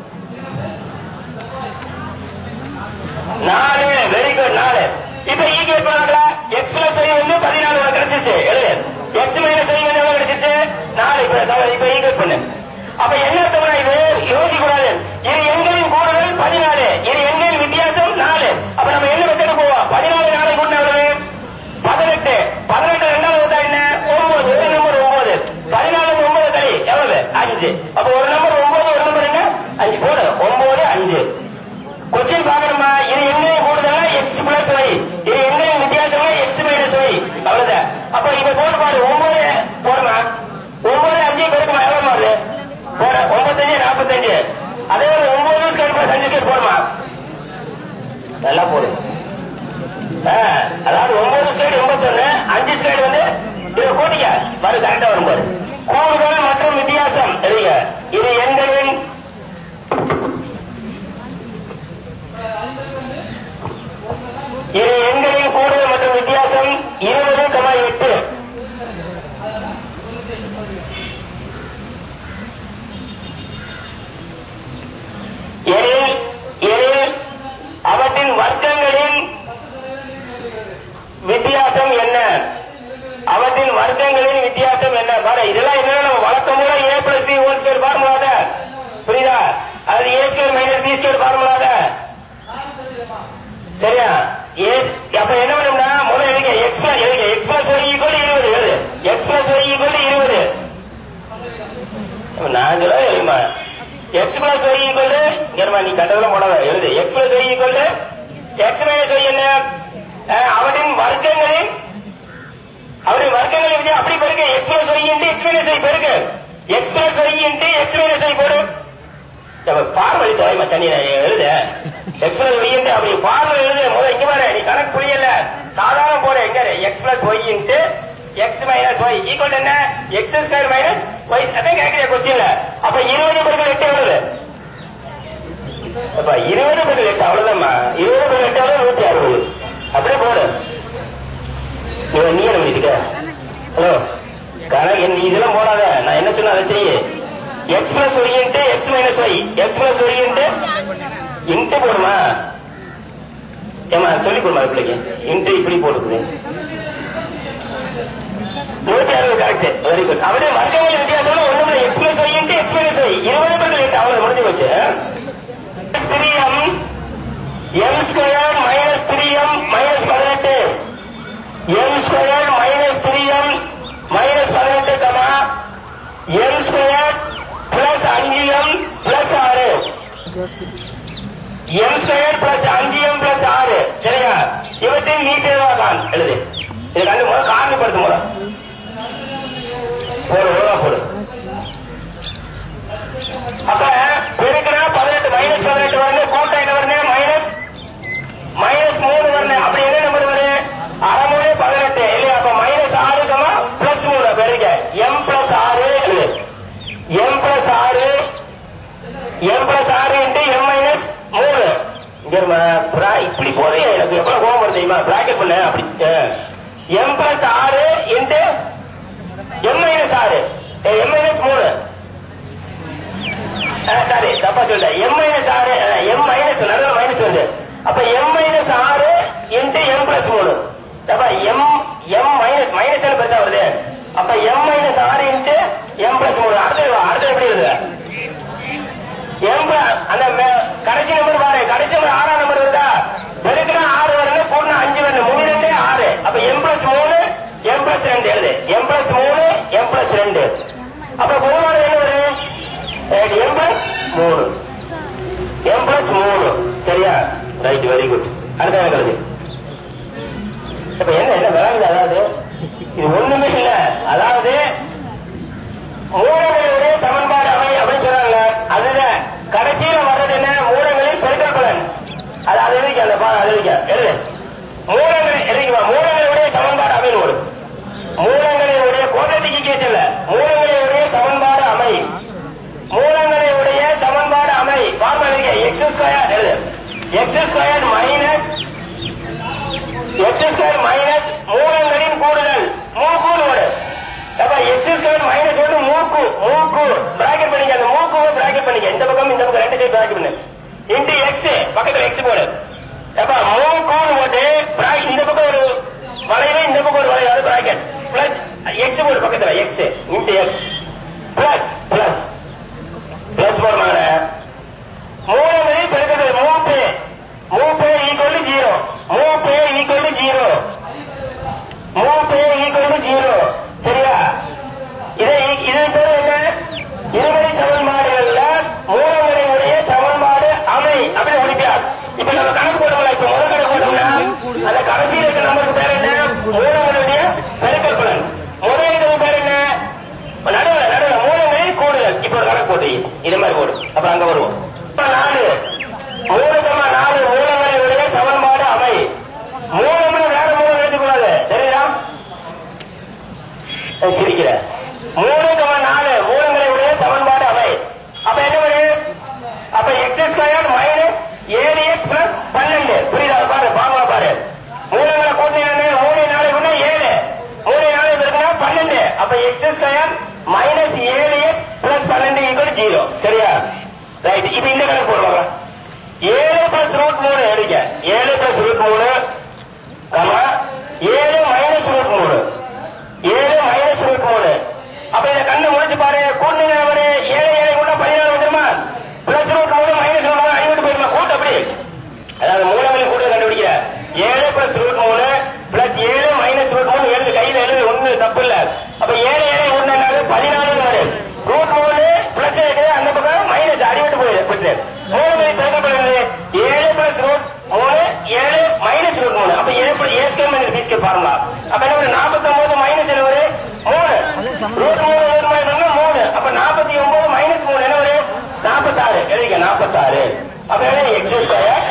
நாலு வெரி குட் நாலு இப்ப ஈக்குவேட் பண்ணாங்களா எக்ஸ் பிளஸ் ஒய் வந்து பதினாலு உனக்கு கிடைச்சிச்சு எழுது எக்ஸ் மைனஸ் ஒய் வந்து எவ்வளவு கிடைச்சிச்சு நாலு இப்ப சம- இப்ப ஈக்குவேட் பண்ணு அப்ப என்ன அர்த்தம்னா இது யோசிக்க கூடாது இரு எண்களின் கூடுதல் பதினாலு இரு எண்களின் வித்தியாசம் நாலு அப்ப நம்ம என்ன மெத்தடு போவோம் பதினாலு நாலு கூட்டின எவ்வளவு பதினெட்டு பதினெட்டு ரெண்டாவது வந்தா என்ன ஒன்பது வரு கரெக்டா வரும் பாரு கூடுதல் மற்றும் வித்தியாசம் எழுதுங்க இது எண்களின் இது எண்களின் கூடுதல் மற்றும் வித்தியாசம் இருபது கமா எட்டு எனில் எனில் அவற்றின் வர்க்கங்களின் வித்தியாசம் என்ன அவற்றின் வர்க்கங்களின் வித்தியாசம் என்ன பாரு இதெல்லாம் என்ன நம்ம வழக்கம் போல A plus B whole square ஃபார்முலாத புரியுதா அது A square minus B square ஃபார்முலாத சரியா ஏ அப்ப என்ன பண்ணும்னா முதல்ல எழுதிக்க எக்ஸ் பிளஸ் எழுதிக்க எக்ஸ் பிளஸ் ஒய் ஈக்குவல் இருபது எழுது எக்ஸ் பிளஸ் ஒய் ஈக்குவல் இருபது நான் சொல்ல எழுதுமா எக்ஸ் பிளஸ் ஒய் ஈக்குவல் இங்கேருமா நீ கட்டதெல்லாம் போடாத எழுது X plus Y equal X minus Y என்ன அஹ், அவற்றின் வர்க்கங்களின் அவரின் வர்க்கங்களை விட அப்படி பெருக்க X plus Y into X minus Y பெருக்க X plus Y into X minus Y போடு பார்வழி தோய் மச்சான் நீ எழுத எக்ஸ் பிளஸ் ஒய் இன்ட்டு அப்படி பார்வல் எழுது முதல்ல இங்க பாரு நீ கணக்கு புரியல சாதாரண போடு எங்க X plus Y into X minus Y equal என்ன எக்ஸ் ஸ்கொயர் மைனஸ் ஒய் அதான் கேட்கிற கொஸ்டின்ல அப்ப இருபது பெருக்கள் எட்டு எவ்வளவு அப்ப இருபது பெருக்கள் எட்டு அவ்வளவுதான்மா இருபது பெருக்கள் எட்டு எவ்வளவு நூத்தி அறுபது அப்படியே போடு இவன் நீ என்ன பண்ணிட்டு ஹலோ கணக்கு நீ இதெல்லாம் போடாத நான் என்ன சொன்ன அதை செய்ய X plus Y into X minus Y X plus Y into into போடுமா ஏமா சொல்லி கொடுமா பிள்ளைக்கு இன்ட்டு இப்படி போடுது நூத்தி அறுபது கரெக்ட் வெரி குட் அவரே வர்க்கங்கள் வித்தியாசம் ஒண்ணுமில்ல X plus Y into X minus Y இருபது பேர் எட்டு அவ்வளவு முடிஞ்சு போச்சு three M M square minus three M minus பதினெட்டு M square minus three M minus பதினெட்டு கமா எம் ஸ்கொயர் பிளஸ் அஞ்சு எம் பிளஸ் ஆறு எம் ஸ்கொயர் பிளஸ் அஞ்சு எம் பிளஸ் ஆறு சரியா இவற்றின் ஈட்டேவா தான் எழுது இது கண்டு முதல் காரணப்படுத்து முதல் போடு ஒழுங்கா போடு அப்ப பெருக்கினா பதினெட்டு மைனஸ் பதினெட்டு வரணும் கூட்டம் என்ன வரணும் மைனஸ் மைனஸ் மூணு வரணும் அப்படி என்ன நம்பர் வருது அரை மூணு பதினெட்டு இல்லையா அப்ப மைனஸ் ஆறு கமா பிளஸ் மூணு பெருக்க எம் பிளஸ் ஆறு எம் பிளஸ் ஆறு எம் பிளஸ் ஆறு இன்ட்டு எம் மைனஸ் மூணு இங்க இருமா, bra- இப்படி போதே எனக்கு எவ்வளவு கோபம் வருது தெரியுமா பிராக்கெட் பண்ண அப்படி எம் பிளஸ் ஆறு இன்ட்டு எம் மைனஸ் ஆறு எம் மைனஸ் மூணு சாரி தப்பா சொல்லிட்டேன் எம் மைனஸ் ஆறு எம் மைனஸ் நடுவில் மைனஸ் வந்து அப்ப எம் மைனஸ் ஆறு இன்ட்டு எம் பிளஸ் மூணு அப்ப எம் எம் மைனஸ் மைனஸ் பெருசா வருது அப்ப எம் மைனஸ் ஆறு இன்ட்டு எம் பிளஸ் மூணு அடுத்தது வா, அடுத்தது எப்படி இருக்கு எம் அந்த மே- கடைசி நம்பர் பாரு கடைசி நம்பர் ஆறாம் நம்பர் இருந்தா பெருக்குனா ஆறு வரணும் பூர்ணம் அஞ்சு வரணும் மூணு ரெண்டு ஆறு அப்ப எம் பிளஸ் மூணு எம் பிளஸ் ரெண்டு எழுது எம் பிளஸ் மூணு எம் பிளஸ் ரெண்டு அப்ப மூணு என்ன வரும் எம் பிளஸ் மூணு எம் பிளஸ் மூணு சரியா ரைட் வெரி குட் அடுத்த கணக்கு இப்ப என்ன என்ன விளங்குது அதாவது இது ஒண்ணுமே இல்ல அதாவது மூலங்களுடைய சமன்பாடு அவை அப்படின்னு சொல்றாங்க அதுதான் கடைசியில வர்றது என்ன மூலங்களின் பெருக்கல் பலன் அது அது எழுதிக்க அந்த பா- அது எழுதிக்க எழுது மூலங்களை எழுதிக்குமா மூலங்களுடைய சமன்பாடு அமைன்னு ஒரு மூலங்களுடைய குவாட்ரட்டிக் ஈக்குவேஷன்ல மூலங்களுடைய சமன்பாடு அமை மூலங்களுடைய சமன்பாடு அமை பார்மா எழுதிக்க எக்ஸ் ஸ்கொயர் எழுது X square minus X square minus மூலங்களின் கூடுதல் மூக்கூன்னு வரும் அப்ப எக்ஸ் ஸ்கொயர் மைனஸ் ஒன்று மூக்கு மூக்கு பிராக்கெட் பண்ணிக்க அந்த மூக்கு பிராக்கெட் பண்ணிக்க இந்த பக்கம் இந்த பக்கம் ரெண்டு சைடு பிராக்கெட் பண்ணு இன்டு எக்ஸ் பக்கத்துல எக்ஸ் போடு அப்ப மூக்குன்னு போட்டு bra- இந்த பக்கம் ஒரு வளைவு இந்த பக்கம் ஒரு வளைவு அது பிராக்கெட் பிளஸ் எக்ஸ் போடு பக்கத்துல X into X plus plus plus போடுவாங்க மூலங்களில் பெருக்கிறது மூப்பு மூப்பு ஈக்குவல் டு ஜீரோ மூப்பு ஈக்குவல் டு ஜீரோ மூப்பு ஈக்குவல் டு ஜீரோ சரியா இதை இது பேர் என்ன இருவரி சமன்பாடுகள்ல மூலங்களுடைய சமன்பாடு அமை அப்படி முடிக்கிறார் இப்ப நம்ம கணக்கு போட்டோம்ல இப்ப முதல் கணக்கு போட்டோம்னா அந்த கடைசியில் இருக்க நம்பருக்கு பேர் என்ன மூலங்களுடைய பெருக்கல் பலன் முதல் இருக்கிறது பேர் என்ன நடுவில் நடுவில் மூலங்களில் கூடுதல் இப்ப ஒரு கணக்கு போட்டு இது மாதிரி போடும் அப்ப அங்க வருவோம் இப்ப நாலு மூணு சம நாலு மூலங்களுடைய சமன்பாடு அமை மூலம்னு வேற மூலம் எழுதிக்கூடாது தெரியுதா அஹ் சிரிக்க கண்டுபிடிக்கிற மூணு கமா நாலு மூலங்களை உடைய சமன்பாடு அவை அப்ப என்ன வரும் அப்ப எக்ஸ் ஸ்கொயர் மைனஸ் ஏழு எக்ஸ் பிளஸ் பன்னெண்டு புரியுதா பாரு பாருங்க பாரு மூலங்களை கூட்டினு மூணு நாலு கூட ஏழு மூணு நாலு இருக்குன்னா பன்னெண்டு அப்ப எக்ஸ் ஸ்கொயர் மைனஸ் ஏழு எக்ஸ் பிளஸ் பன்னெண்டு ஈக்குவல் ஜீரோ சரியா ரைட் இப்ப இந்த கணக்கு போடுவாங்க ஏழு பிளஸ் ரூட் மூணு எடுக்க ஏழு பிளஸ் ரூட் மூணு கமா ஏழு மைனஸ் ரூட் மூணு ஏழு மைனஸ் ரூட் மூணு அப்ப இதை கண்ணு முடிச்சு பாரு கூட்டின ஒரு ஏழு ஏழு கூட பதினாறு வந்துருமா பிளஸ் ரூட் மூணு மைனஸ் ரூட் மூணு ஐநூறு போயிருமா கூட்டு அப்படி அதாவது மூலங்களில் கூட கண்டுபிடிக்க ஏழு பிளஸ் ரூட் மூணு பிளஸ் ஏழு மைனஸ் ரூட் மூணு எழுது கையில எழுது ஒண்ணு தப்பு இல்ல அப்ப ஏழு ஏழு ஒண்ணு பதினாலு வரும் ரூட் மூணு பிளஸ் அந்த பக்கம் மைனஸ் அடிவிட்டு போயிடுது மூலங்களை பெருக்கப்படுகிறது ஏழு பிளஸ் ரூட் மூணு ஏழு மைனஸ் ரூட் மூணு அப்ப A A square minus B square formula அப்ப என்ன வரும் நாற்பத்தி ஒன்பது மைனஸ் என்ன வரும் மூணு ரூட் மூணு ரூட் மைனஸ் மூணு அப்ப நாற்பத்தி ஒன்பது மைனஸ் மூணு என்ன வரும் நாற்பத்தாறு எழுதிக்க நாற்பத்தாறு அப்ப என்ன எக்ஸ் ஸ்கொயர்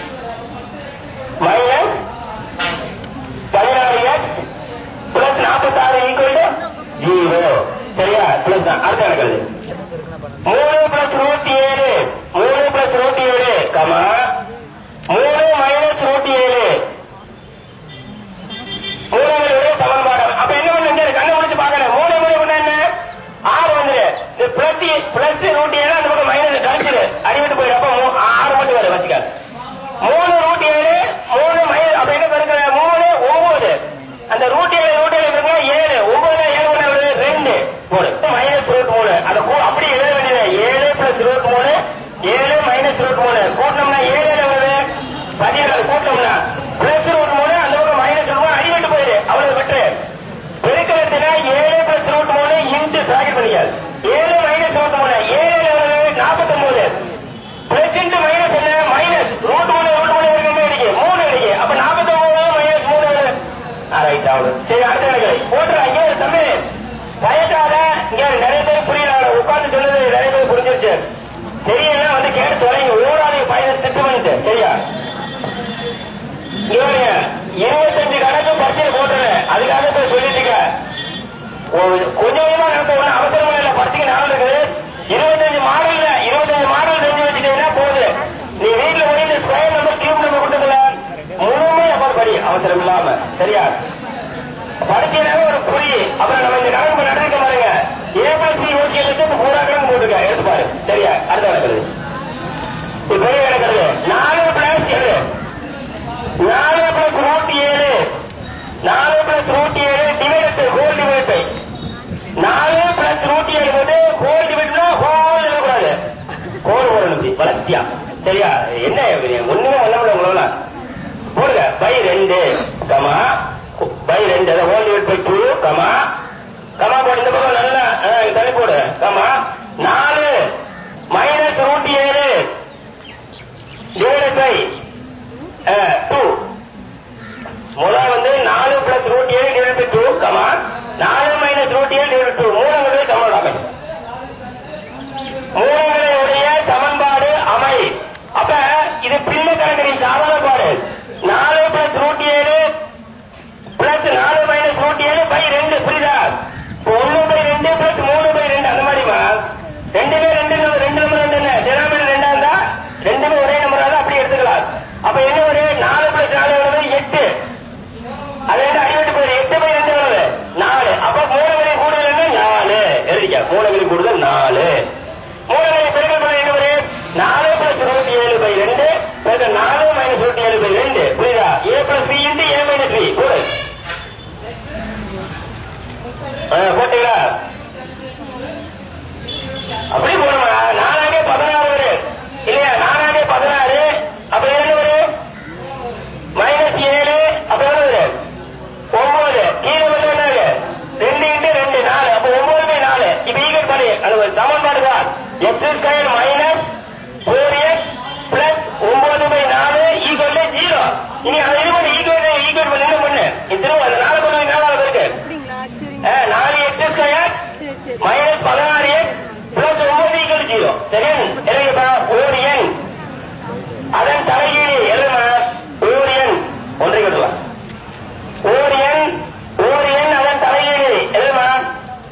மைனஸ் பதினாறு எக்ஸ் பிளஸ் நாற்பத்தாறு ஈக்குவல் டு ஜீரோ சரியா பிளஸ் தான் அடுத்த கணக்கு மூணு பிளஸ் நூத்தி ஏழு மூணு பிளஸ் நூத்தி ஏழு கமா மூணு மைனஸ் நூத்தி ஏழு மூணுங்களுடைய சமன்பாடு அப்ப என்ன பண்ணுங்க கண்ணு முடிச்சு பாக்கணும் மூணு முறை பண்ண என்ன ஆறு வந்துரு இந்த பிளஸ் பிளஸ் நூத்தி ஏழு அந்த பக்கம் மைனஸ் கழிச்சிரு அடிவிட்டு போயிரு அப்ப மூ- ஆறு மட்டும் வரும் வச்சுக்க மூணு ரூட் ஏழு மூணு மைனஸ் அப்ப என்ன பெருக்கிற மூணு ஒன்பது அந்த ரூட் ஏழு ரூட் ஏழு பெருக்கிற ஏழு ஒன்பது ஏழு ஒண்ணு எவ்வளவு? ரெண்டு மூணு மைனஸ் ரூட் மூணு அந்த கூ- அப்படி எழுத வேண்டியது ஏழு பிளஸ் ரூட் மூணு ஏழு மைனஸ் ரூட் மூணு கூட்டினோம்னா ஏழு ஏழு எவ்வளவு பதினாறு கூட்டினோம்னா பிளஸ் ரூட் மூணு அந்த பக்கம் மைனஸ் ரூட் மூணு அடிவிட்டு போயிரு அவ்வளவு பெற்று பெருக்கிறதுனா ஏழு பிளஸ் ரூட் மூணு இன்ட்டு பிராக்கெட் பண்ணிக்காது ஏழு மைனஸ் ரூட் மூணு ஏழு எவ்வளவு நாற்பத்தி ஒன்பது பிளஸ் இன்ட்டு மைனஸ் என்ன மைனஸ் ரூட் மூணு ரூட் மூணு இருக்குமே இருக்கு மூணு இருக்கு அப்ப நாற்பத்தி ஒன்பது மைனஸ் மூணு ரைட் ஆகுது சரி அடுத்த எனக்கு போட்டுற இங்கே ஒரு தம்பி பயத்தாத இங்க நிறைய பேர் புரியல உட்கார்ந்து சொன்னது நிறைய பேர் புரிஞ்சிருச்சு தெரியல வந்து கேட்டு தொலைங்க ஓடாதீங்க பயணம் திட்டு பண்ணிட்டு சரியா இங்க பாருங்க, இருபத்தஞ்சு கணக்கு பரிசையில் போட்டுறேன் அதுக்காக போய் சொல்லிட்டு இருக்க ஒரு- கொஞ்சம் கொஞ்சமா நடத்த ஒண்ணு அவசரமா இல்ல பரிசுக்கு நாள் இருக்குது இருபத்தஞ்சு மாடல்ல இருபத்தஞ்சு மாடல் செஞ்சு வச்சுட்டீங்கன்னா போகுது நீ வீட்டுல போய் இந்த ஸ்கொயர் நம்பர் கியூப் நம்பர் கொடுத்ததுல முழுமையா அப்புறம் படி அவசரம் இல்லாம சரியா படிச்சீங்கன்னா ஒரு புரி அப்புறம் நம்ம இந்த கணக்கு நடந்துக்க பாருங்க ஏ பிளஸ் பி யோசிக்க வச்சு இப்ப பூரா கணக்கு போட்டுருக்க எடுத்து பாரு சரியா அடுத்த நடக்குது இப்ப பெரிய நடக்கிறது நாலு பிளஸ் எது நாலு பிளஸ் ரூட் ஏழு நாலு பிளஸ் ரூட் ஏழு டிவைட் ஹோல் டிவைட் நாலு பிளஸ் ரூட் ஏழு போட்டு ஹோல் டிவைட்னா ஹோல் எழுதக்கூடாது ஹோல் போடணும் வளர்த்தியா சரியா என்ன ஒண்ணுமே பண்ண முடியல உங்களால போடுங்க பை ரெண்டு கமா பை ரெண்டு அதை whole divide by two comma comma போடு இந்த பக்கம் நல்லா ஆ, தள்ளி போடு கமா நாலு மைனஸ் ரூட் ஏழு டிவைட் பை டூ முதல் வந்து நாலு பிளஸ் ரூட் ஏழு டிவைட் பை டூ கமா நாலு மைனஸ் ரூட் ஏழு டிவைட் டூ மூணுங்களுடைய சமன்பாடு அமை மூணுங்களுடைய சமன்பாடு அமை அப்ப இது பின்ன கணக்கு நீ சாதாரண பாடு நாலு பிளஸ் ரூட் ஏழு பிளஸ் நாலு மைனஸ் ரூட் ஏழு பை ரெண்டு புரியுதா இப்ப ஒண்ணு பை ரெண்டு பிளஸ் மூணு பை ரெண்டு அந்த மாதிரிமா ரெண்டுமே ரெண்டு number, ரெண்டு நம்பர் ரெண்டு என்ன டினாமினேட்டர் ரெண்டா இருந்தா ரெண்டுமே ஒரே நம்பரா இருந்தா அப்படி எடுத்துக்கலாம் அப்ப என்ன ஒரு நாலு பிளஸ் நாலு எவ்வளவு எட்டு அது ரெண்டு அடிவிட்டு போயிரு எட்டு பை ரெண்டு எவ்வளவு நாலு அப்ப மூலவரி கூடுதல் என்ன நாலு எழுதிக்க மூலவரி கூடுதல் நாலு மூலவரி பெருக்கல் பண்ண என்ன வரும் நாலு பிளஸ் இருபத்தி ஏழு பை ரெண்டு பெருக்க நாலு மைனஸ் இருபத்தி ஏழு பை ரெண்டு புரியுதா A plus B into A minus B கூடு ஆ, போட்டீங்களா அப்படி போடுமா நாலாங்கே பதினாறு வரும் இல்லையா நாலாங்கே பதினாறு அப்ப என்ன வரும் மைனஸ் ஏழு அப்ப எவ்வளவு வரும் ஒன்பது கீழே வந்து என்னங்க ரெண்டு இன்ட்டு ரெண்டு நாலு அப்ப ஒன்பது பை நாலு இப்ப ஈகல் பண்ணி அது ஒரு சமன்பாடு தான் X square minus four X plus ஒன்பது பை நாலு ஈக்குவல் ஜீரோ இனி அதை இது பண்ணி ஈக்குவல் ஈக்குவல் பண்ணி என்ன பண்ணு இது திரும்ப அந்த நாலு பண்ணி நாலாவது இருக்கு அப்படிங்களா சரிங்க ஆ, நாலு எக்ஸ் ஸ்கொயர் சரி சரி மைனஸ் பதினாறு எக்ஸ் பிளஸ் ஒன்பது ஈக்குவல் ஜீரோ சரி எழுதிப்பா ஒரு எண் அதன் தலைகீழ் எழுதுமா ஒரு எண் ஒன்றை கட்டுவா ஒரு எண் ஒரு எண் அதன் தலைகீழ் எழுதுமா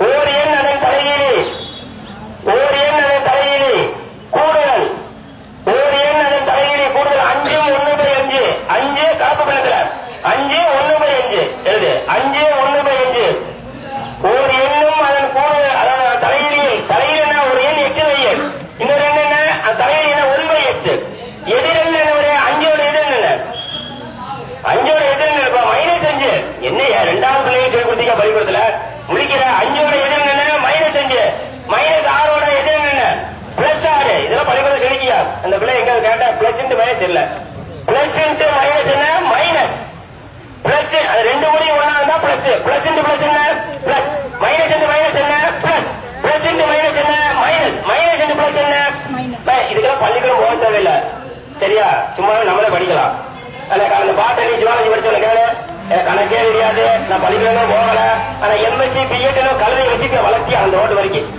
வச்சு பிஎட்டனும் கழுதையை வச்சு வளர்த்தி அந்த ரோடு வரைக்கும்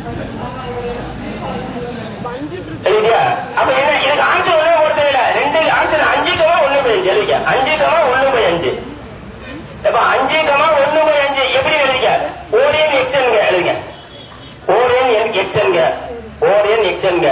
சரியா அப்ப என்ன இதுக்கு ஆன்சர் ஒண்ணே போட தெரியல ரெண்டு ஆன்சர் அஞ்சு கமா ஒண்ணு பை அஞ்சு எழுதிக்க அஞ்சு கமா ஒண்ணு பை அஞ்சு இப்ப அஞ்சு கமா ஒண்ணு பை அஞ்சு எப்படி எழுதிக்க ஓரியன் எக்ஸ்என்க எழுதுங்க ஓரியன் எக்ஸ்என்க ஓரியன் எக்ஸ்என்க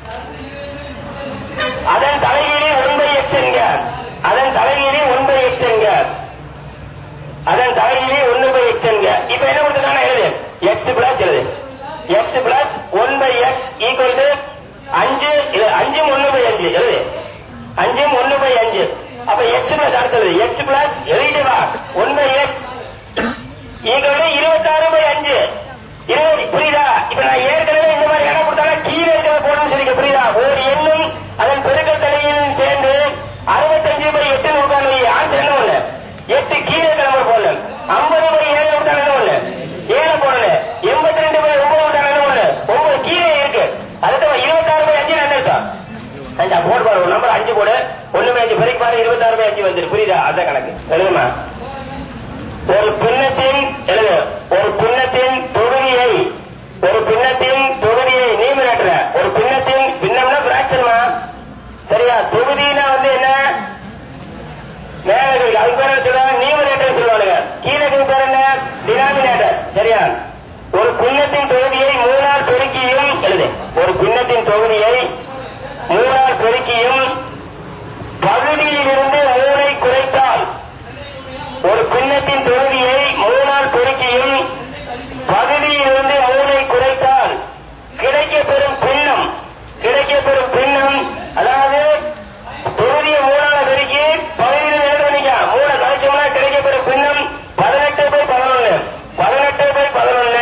அதன் தலைகீழே ஒன் பை எக்ஸ் என்க அதன் தலைகீழே ஒன் பை எக்ஸ் என்க அதன் தலைகீழே ஒன்னு பை எக்ஸ் என்க இப்ப என்ன கொடுத்துருக்காங்க எழுது எக்ஸ் பிளஸ் எழுது X plus one by X equal to அஞ்சு இது அஞ்சும் ஒன்னு பை அஞ்சு எழுது அஞ்சும் ஒன்னு பை அஞ்சு அப்ப எக்ஸ் பிளஸ் அடுத்தது எக்ஸ் பிளஸ் எழுதிட்டு வா one by X equal to இருபத்தாறு பை அஞ்சு இருபது புரியுதா இப்ப நான் ஏற்கனவே இந்த மாதிரி இடம் கொடுத்தாலும் கீழே இருக்கிற போடணும்னு சொல்லிக்க புரியுதா ஒரு எண்ணும் அதன் பெருக்கல் தலையும் சேர்ந்து அறுபத்தஞ்சு பை எட்டு உட்கார்ந்து ஆன்சர் என்ன ஒண்ணு எட்டு கீழே இருக்கிற நம்பர் போடணும் ஐம்பது பை ஏழு விட்டாங்க என்ன ஒண்ணு ஏழு போடணும் எண்பத்தி ரெண்டு பை ஒன்பது விட்டாங்க என்ன ஒண்ணு ஒன்பது கீழே இருக்கு அடுத்த இருபத்தாறு பை அஞ்சு என்ன இருக்கா அஞ்சா போடு பாரு ஒரு நம்பர் அஞ்சு போடு ஒண்ணு பை அஞ்சு பெருக்கி பாரு இருபத்தாறு பை அஞ்சு வந்துரு புரியுதா அதான் கணக்கு எழுதுமா ஒரு பின்னத்தின் எழுது ஒரு பின்னத்தின் தொகுதியை ஒரு பின்னத்தின் தொகுதியை நீமிரேட்டர் ஒரு பின்னத்தின் பின்னம்னா பிராக்ஷன்மா சரியா தொகுதினா வந்து என்ன மேல இருக்கு அதுக்கு பேர் என்ன சொல்லுவாங்க நீமிரேட்டர் சொல்லுவாங்க கீழே இருக்கிற பேர் என்ன டினாமினேட்டர் சரியா ஒரு பின்னத்தின் தொகுதியை மூணால் பெருக்கியும் எழுது ஒரு பின்னத்தின் தொகுதியை மூணால் பெருக்கியும் பகுதியிலிருந்து மூளை குறைத்தால் ஒரு பின்னத்தின் தொகுதியை மூணால் பெருக்கியும் பகுதியிலிருந்து மூளை குறைத்தால் கிடைக்கப்பெறும் பின்னம் கிடைக்கப்பெறும் பின்னம் அதாவது தொகுதியை மூணால பெருக்கி பகுதியில் எழுத பண்ணிக்க மூணை கழிச்சோம்னா கிடைக்கப்பெறும் பின்னம் பதினெட்டு பை பதினொன்னு பதினெட்டு பை பதினொன்னு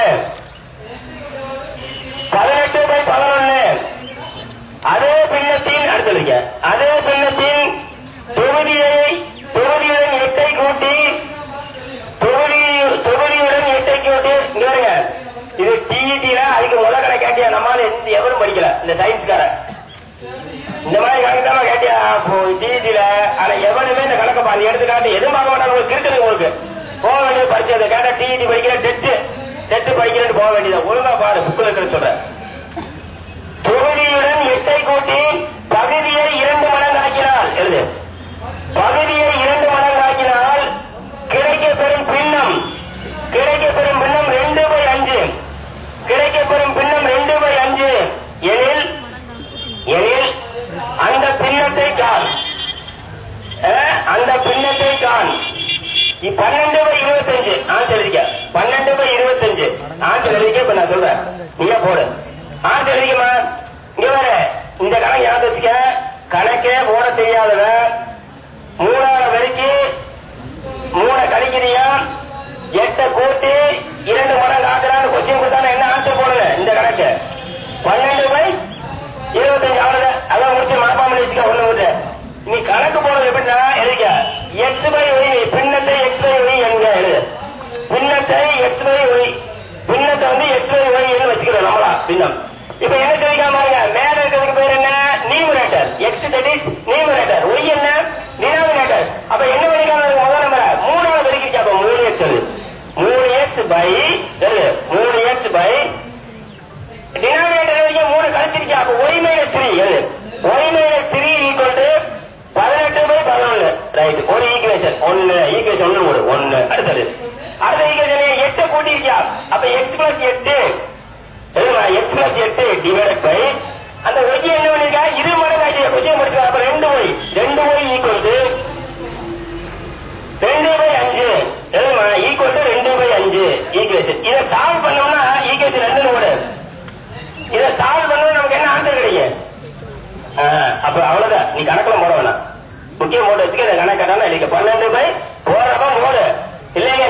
பதினெட்டு பை பதினொன்னு அதே பின்னத்தின் அடுத்ததுங்க அதே பின்னத்தின் தொகுதியை தொகுதியுடன் எட்டை கூட்டி தொகுதி தொகுதியுடன் எட்டை கூட்டி இங்க பாருங்க இது டிஇடில அதுக்கு உலகனை கேட்டியா நம்மால எந்த எவரும் படிக்கல இந்த சயின்ஸ்காரன் இந்த மாதிரி கணக்கு தான் கேட்டியா டிஇடில ஆனா எவனுமே இந்த கணக்கை பாதி எடுத்துக்காட்டு எதுவும் பார்க்க மாட்டாங்க உங்களுக்கு இருக்குது உங்களுக்கு போக வேண்டியது படிச்சது கேட்டா டிஇடி படிக்கிற டெட்டு டெட்டு படிக்கிறேன்னு போக வேண்டியது ஒழுங்கா பாரு புக்கில் இருக்கிற சொல்றேன் தொகுதியுடன் எட்டை கூட்டி பகுதியை இரண்டு மடங்கு ஆக்கினால் எழுது பகுதியை இரண்டு மடங்கு ஆக்கினால் கிடைக்கப்பெறும் பின்னம் கிடைக்கப்பெறும் பின்னம் ரெண்டு பை அஞ்சு கிடைக்கப்பெறும் பின்னம் ரெண்டு பை அஞ்சு எனில் எனில் அந்த பின்னத்தை காண் அஹ், அந்த பின்னத்தை காண் இ- பன்னெண்டு பை இருபத்தஞ்சு ஆன்சர் எழுதிக்க பன்னெண்டு பை இருபத்தஞ்சு ஆன்சர் எழுதிக்க இப்ப நான் சொல்றேன் நீங்க போடு ஆன்சர் எழுதிக்கமா இங்க வேற இந்த கணக்கு ஞாபகம் வச்சுக்க கணக்கே போட தெரியாதவன் மூணால வரைக்கு மூணை கழிக்கிறியா எட்டை கூட்டி இரண்டு மடங்கு ஆக்குறான்னு கொஸ்டின் கொடுத்தானே என்ன ஆன்சர் போடல இந்த கணக்கு பன்னெண்டு பை இருபத்தஞ்சு அவ்வளவு அதான் முடிச்சு மனப்பாம்பு வச்சுக்க ஒண்ணு விட்டு நீ கணக்கு போடுறது எப்படின்னா எழுதிக்க எக்ஸ் பை ஒய் நீ பின்னத்தை எக்ஸ் பை ஒய் என்க எழுது பின்னத்தை எக்ஸ் பை ஒய் பின்னத்தை வந்து எக்ஸ் பை ஒய் வச்சுக்கிறோம் நம்மளா பின்னம் இப்ப என்ன சொல்லிக்காம பாருங்க மேல இருக்கிறதுக்கு பேர் என்ன numerator X that is numerator Y என்ன டினாமினேட்டர் அப்ப என்ன பண்ணிக்காம முதல் நம்பர் மூணாவது வரைக்கும் அப்ப மூணு எக்ஸ் அது மூணு எக்ஸ் பை மூணு எக்ஸ் பை டினாமினேட்டர் வரைக்கும் மூணு கழிச்சிருக்கா அப்ப ஒய் மைனஸ் த்ரீ எது Y minus three equal to பதினெட்டு பை பதினொன்னு ரைட் ஒரு ஈக்குவேஷன் ஒன்னு ஈக்குவேஷன் ஒன்னு மூணு ஒன்னு அடுத்தது அடுத்த ஈக்குவேஷன் எட்டு கூட்டிருக்கியா அப்ப எக்ஸ் பிளஸ் எட்டு எக்ஸ் பிளஸ் எட்டு டிவைட் பை அந்த ஒய் என்ன பண்ணிருக்கா இரு மடங்கு ஆகிய கொஸ்டின் படிச்சு அப்ப ரெண்டு ஒய் ரெண்டு ஒய் ஈக்குவல் டு ரெண்டு பை அஞ்சு எழுதுமா ஈக்குவல் டு ரெண்டு பை அஞ்சு ஈக்குவேஷன் இதை சால்வ் பண்ணோம்னா ஈக்குவேஷன் ரெண்டு ஓடு இதை சால்வ் பண்ணா நமக்கு என்ன ஆன்சர் கிடைக்கும் ஆ, அப்ப அவ்வளவுதான் நீ கணக்குல போட வேணாம் முக்கியம் போட்டு வச்சுக்க இந்த கணக்கு கட்டாம எழுதிக்க பன்னெண்டு பை போறப்ப போடு இல்லைங்க